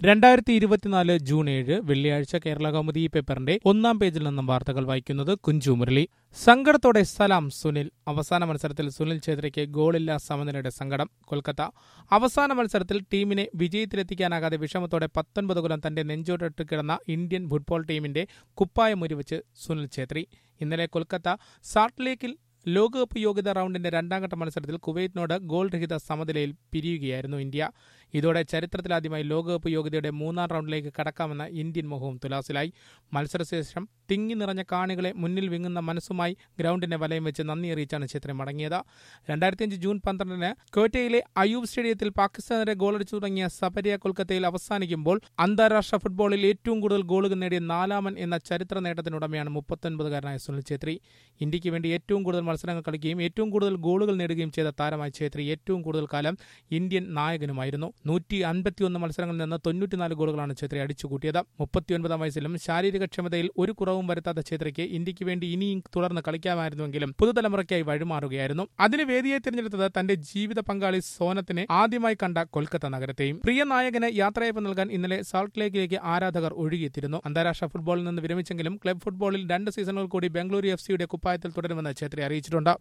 രണ്ടായിരത്തി ഇരുപത്തിനാല് ജൂൺ ഏഴ് വെള്ളിയാഴ്ച കേരള കൗമുദി പേപ്പറിന്റെ ഒന്നാം പേജിൽ നിന്നും വാർത്തകൾ വായിക്കുന്നത് കുഞ്ചു മുരളി സങ്കടത്തോടെ സലാം സുനിൽ അവസാന മത്സരത്തിൽ സുനിൽ ഛേത്രിക്ക് ഗോളില്ല സമനിലയുടെ സങ്കടം കൊൽക്കത്ത അവസാന മത്സരത്തിൽ ടീമിനെ വിജയത്തിലെത്തിക്കാനാകാതെ വിഷമത്തോടെ പത്തൊൻപത് കൊല്ലം തന്റെ നെഞ്ചോട്ടിട്ട് കിടന്ന ഇന്ത്യൻ ഫുട്ബോൾ ടീമിന്റെ കുപ്പായം മുരിവെച്ച് സുനിൽ ഛേത്രി ഇന്നലെ കൊൽക്കത്ത സാൾട്ട് ലേക്കിൽ ലോകകപ്പ് യോഗ്യതാ റൗണ്ടിന്റെ രണ്ടാംഘട്ട മത്സരത്തിൽ കുവൈറ്റിനോട് ഗോൾ രഹിത സമനിലയിൽ പിരിയുകയായിരുന്നു ഇന്ത്യ ഇതോടെ ചരിത്രത്തിലാദ്യമായി ലോകകപ്പ് യോഗ്യതയുടെ മൂന്നാം റൗണ്ടിലേക്ക് കടക്കാമെന്ന ഇന്ത്യൻ മോഹവും തുലാസിലായി മത്സരശേഷം തിങ്ങി നിറഞ്ഞ കാണികളെ മുന്നിൽ വിങ്ങുന്ന മനസ്സുമായി ഗ്രൗണ്ടിന്റെ വലയം വെച്ച് നന്ദി അറിയിച്ചാണ് ഛേത്രി മടങ്ങിയത് രണ്ടായിരത്തിയഞ്ച് ജൂൺ പന്ത്രണ്ടിന് ക്വറ്റയിലെ അയൂബ് സ്റ്റേഡിയത്തിൽ പാകിസ്ഥാനെതിരെ ഗോളടിച്ചു തുടങ്ങിയ സബരിയ കൊൽക്കത്തയിൽ അവസാനിക്കുമ്പോൾ അന്താരാഷ്ട്ര ഫുട്ബോളിൽ ഏറ്റവും കൂടുതൽ ഗോളുകൾ നേടിയ നാലാമൻ എന്ന ചരിത്ര നേട്ടത്തിനുടമയാണ് മുപ്പത്തൊൻപതുകാരനായ സുനിൽ ഛേത്രി ഇന്ത്യക്ക് വേണ്ടി ഏറ്റവും കൂടുതൽ മത്സരങ്ങൾ കളിക്കുകയും ഏറ്റവും കൂടുതൽ ഗോളുകൾ നേടുകയും ചെയ്ത താരമായ ഛേത്രി ഏറ്റവും കൂടുതൽ കാലം ഇന്ത്യൻ നായകനുമായിരുന്നു നൂറ്റി അൻപത്തിയൊന്ന് മത്സരങ്ങളിൽ നിന്ന് തൊണ്ണൂറ്റിനാല് ഗോളുകളാണ് ഛേത്രി അടിച്ചുകൂട്ടിയത് മുപ്പത്തിയൊൻപതാം വയസ്സിലും ശാരീരിക ക്ഷമതയിൽ ഒരു കുറവും വരുത്താത്ത ഛേത്രിക്ക് ഇന്ത്യക്ക് വേണ്ടി ഇനിയും തുടർന്ന് കളിക്കാമായിരുന്നുവെങ്കിലും പുതുതലമുറയ്ക്കായി വഴിമാറുകയായിരുന്നു അതിന് വേദിയായി തിരഞ്ഞെടുത്തത് തന്റെ ജീവിത പങ്കാളി സോനത്തിനെ ആദ്യമായി കണ്ട കൊൽക്കത്ത നഗരത്തെയും പ്രിയ നായകന് യാത്രയപ്പ് നൽകാൻ ഇന്നലെ സാൾട്ട് ലേക്കിലേക്ക് ആരാധകർ ഒഴുകിയെത്തിയിരുന്നു അന്താരാഷ്ട്ര ഫുട്ബോളിൽ നിന്ന് വിരമിച്ചെങ്കിലും ക്ലബ് ഫുട്ബോളിൽ രണ്ട് സീസണുകൾ കൂടി ബംഗളൂരു എഫ് സിയുടെ കുപ്പായത്തിൽ തുടരുമെന്ന് ഛേത്രി അറിയിച്ചിട്ടുണ്ട്